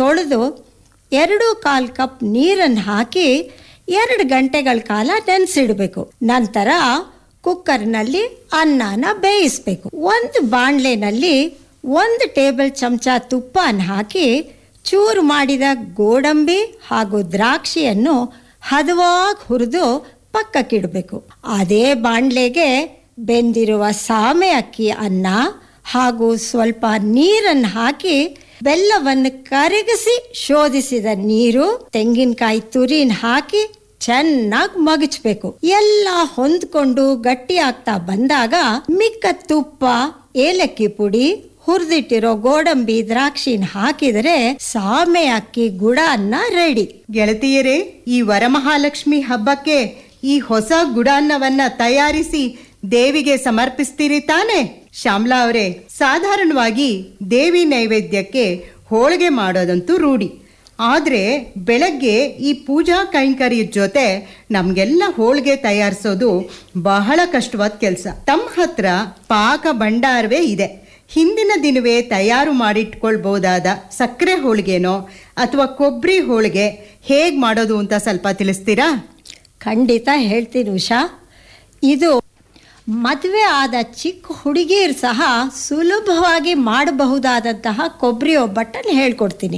ತೊಳೆದು ಎರಡು ಕಾಲು ಕಪ್ ನೀರನ್ನು ಹಾಕಿ ಎರಡು ಗಂಟೆಗಳ ಕಾಲ ನೆನೆಸಿಡಬೇಕು ನಂತರ ಕುಕ್ಕರ್ನಲ್ಲಿ ಅನ್ನನ ಬೇಯಿಸಬೇಕು ಒಂದು ಬಾಣಲೆನಲ್ಲಿ ಒಂದು ಟೇಬಲ್ ಚಮಚ ತುಪ್ಪನ ಹಾಕಿ ಚೂರು ಮಾಡಿದ ಗೋಡಂಬಿ ಹಾಗೂ ದ್ರಾಕ್ಷಿಯನ್ನು ಹದವಾಗಿ ಹುರಿದು ಪಕ್ಕಕ್ಕಿಡಬೇಕು ಅದೇ ಬಾಣಲೆಗೆ ಬೆಂದಿರುವ ಸಾಮೆ ಅಕ್ಕಿ ಅನ್ನ ಹಾಗೂ ಸ್ವಲ್ಪ ನೀರನ್ನು ಹಾಕಿ ಬೆಲ್ಲವನ್ನು ಕರಗಿಸಿ ಶೋಧಿಸಿದ ನೀರು ತೆಂಗಿನಕಾಯಿ ತುರಿನ ಹಾಕಿ ಚೆನ್ನಾಗಿ ಮಗಚ್ಬೇಕು ಎಲ್ಲ ಹೊಂದ್ಕೊಂಡು ಗಟ್ಟಿ ಆಗ್ತಾ ಬಂದಾಗ ಮಿಕ್ಕ ತುಪ್ಪ ಏಲಕ್ಕಿ ಪುಡಿ ಹುರಿದಿಟ್ಟಿರೋ ಗೋಡಂಬಿ ದ್ರಾಕ್ಷಿನ ಹಾಕಿದರೆ ಸಾಮೆ ಅಕ್ಕಿ ಗುಡ ಅನ್ನ ರೆಡಿ ಗೆಳತಿಯರೇ ಈ ವರಮಹಾಲಕ್ಷ್ಮಿ ಹಬ್ಬಕ್ಕೆ ಈ ಹೊಸ ಗುಡಾನ್ನವನ್ನ ತಯಾರಿಸಿ ದೇವಿಗೆ ಸಮರ್ಪಿಸ್ತೀರಿ ತಾನೆ ಶ್ಯಾಮ್ಲಾ ಅವರೇ ಸಾಧಾರಣವಾಗಿ ದೇವಿ ನೈವೇದ್ಯಕ್ಕೆ ಹೋಳಿಗೆ ಮಾಡೋದಂತೂ ರೂಢಿ ಆದರೆ ಬೆಳಗ್ಗೆ ಈ ಪೂಜಾ ಕೈಂಕರ್ಯದ ಜೊತೆ ನಮಗೆಲ್ಲ ಹೋಳಿಗೆ ತಯಾರಿಸೋದು ಬಹಳ ಕಷ್ಟವಾದ ಕೆಲಸ ತಮ್ಮ ಹತ್ರ ಪಾಕ ಭಂಡಾರವೇ ಇದೆ ಹಿಂದಿನ ದಿನವೇ ತಯಾರು ಮಾಡಿಟ್ಕೊಳ್ಬಹುದಾದ ಸಕ್ಕರೆ ಹೋಳಿಗೆನೋ ಅಥವಾ ಕೊಬ್ಬರಿ ಹೋಳಿಗೆ ಹೇಗೆ ಮಾಡೋದು ಅಂತ ಸ್ವಲ್ಪ ತಿಳಿಸ್ತೀರಾ ಖಂಡಿತ ಹೇಳ್ತೀನಿ ಉಷಾ ಇದು ಮದುವೆ ಆದ ಚಿಕ್ಕ ಹುಡುಗಿಯರು ಸಹ ಸುಲಭವಾಗಿ ಮಾಡಬಹುದಾದಂತಹ ಕೊಬ್ಬರಿ ಒಬ್ಬಟ್ಟನ್ನು ಹೇಳ್ಕೊಡ್ತೀನಿ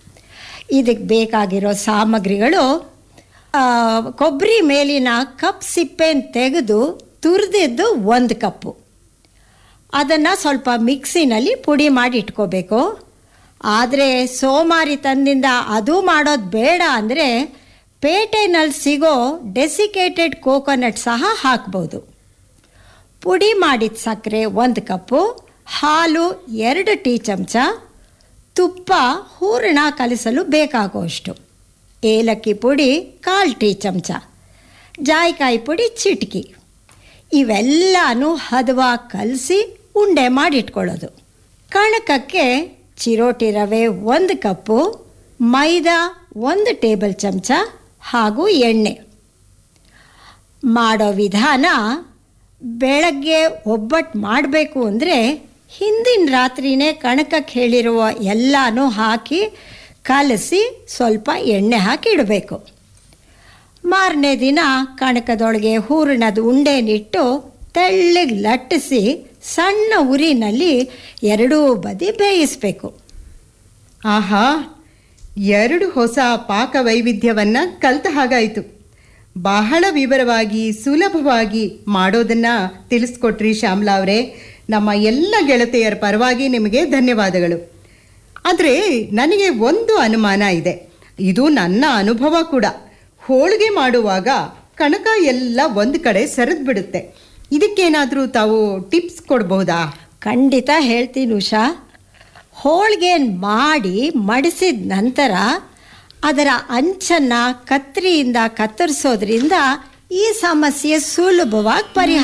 ಇದಕ್ಕೆ ಬೇಕಾಗಿರೋ ಸಾಮಗ್ರಿಗಳು ಆ, ಕೊಬ್ಬರಿ ಮೇಲಿನ ಕಪ್ ಸಿಪ್ಪೆನ ತೆಗೆದು ತುರಿದಿದ್ದು ಒಂದು ಕಪ್ಪು ಅದನ್ನು ಸ್ವಲ್ಪ ಮಿಕ್ಸಿನಲ್ಲಿ ಪುಡಿ ಮಾಡಿ ಇಟ್ಕೋಬೇಕು ಆದರೆ ಸೋಮಾರಿ ತಂದಿಂದ ಅದು ಮಾಡೋದು ಬೇಡ ಅಂದರೆ ಪೇಟೆನಲ್ಲಿ ಸಿಗೋ ಡೆಸಿಕೇಟೆಡ್ ಕೋಕೋನಟ್ ಸಹ ಹಾಕ್ಬೋದು ಪುಡಿ ಮಾಡಿದ ಸಕ್ಕರೆ ಒಂದು ಕಪ್ಪು ಹಾಲು ಎರಡು ಟೀ ಚಮಚ ತುಪ್ಪ ಹೂರಣ ಕಲಿಸಲು ಬೇಕಾಗುವಷ್ಟು ಏಲಕ್ಕಿ ಪುಡಿ ಕಾಲು ಟೀ ಚಮಚ ಜಾಯಿಕಾಯಿ ಪುಡಿ ಚಿಟಕಿ ಇವೆಲ್ಲನೂ ಹದವಾಗಿ ಕಲಸಿ ಉಂಡೆ ಮಾಡಿಟ್ಕೊಳ್ಳೋದು ಕಣಕಕ್ಕೆ ಚಿರೋಟಿ ರವೆ ಒಂದು ಕಪ್ಪು ಮೈದಾ ಒಂದು ಟೇಬಲ್ ಚಮಚ ಹಾಗೂ ಎಣ್ಣೆ ಮಾಡೋ ವಿಧಾನ ಬೆಳಗ್ಗೆ ಒಬ್ಬಟ್ಟು ಮಾಡಬೇಕು ಅಂದರೆ ಹಿಂದಿನ ರಾತ್ರಿನೇ ಕಣಕಕ್ಕೆ ಹೇಳಿರುವ ಎಲ್ಲನೂ ಹಾಕಿ ಕಲಸಿ ಸ್ವಲ್ಪ ಎಣ್ಣೆ ಹಾಕಿ ಇಡಬೇಕು ಮಾರನೇ ದಿನ ಕಣಕದೊಳಗೆ ಹೂರಣದ ಉಂಡೆನಿಟ್ಟು ತೆಳ್ಳಗೆ ಲಟ್ಟಿಸಿ ಸಣ್ಣ ಉರಿನಲ್ಲಿ ಎರಡೂ ಬದಿ ಬೇಯಿಸಬೇಕು ಆಹಾ ಎರಡು ಹೊಸ ಪಾಕ ವೈವಿಧ್ಯವನ್ನ ಕಲ್ತ ಹಾಗಾಯಿತು ಬಹಳ ವಿವರವಾಗಿ ಸುಲಭವಾಗಿ ಮಾಡೋದನ್ನ ತಿಳಿಸ್ಕೊಟ್ರಿ ಶ್ಯಾಮ್ಲಾ ಅವರೇ ನಮ್ಮ ಎಲ್ಲ ಗೆಳತಿಯರ ಪರವಾಗಿ ನಿಮಗೆ ಧನ್ಯವಾದಗಳು ಆದರೆ ನನಗೆ ಒಂದು ಅನುಮಾನ ಇದೆ ಇದು ನನ್ನ ಅನುಭವ ಕೂಡ ಹೋಳಿಗೆ ಮಾಡುವಾಗ ಕಣಕ ಎಲ್ಲ ಒಂದು ಕಡೆ ಸರಿದು ಬಿಡುತ್ತೆ ಇದಕ್ಕೇನಾದರೂ ತಾವು ಟಿಪ್ಸ್ ಕೊಡಬಹುದಾ ಖಂಡಿತ ಹೇಳ್ತೀನಿ ಉಷಾ ಹೋಳಿಗೆ ಮಾಡಿ ಮಡಿಸಿದ ನಂತರ ಅದರ ಅಂಚನ್ನು ಕತ್ತರಿಯಿಂದ ಕತ್ತರಿಸೋದ್ರಿಂದ ಈ ಸಮಸ್ಯೆ ಸುಲಭವಾಗಿ ಪರಿಹಾರ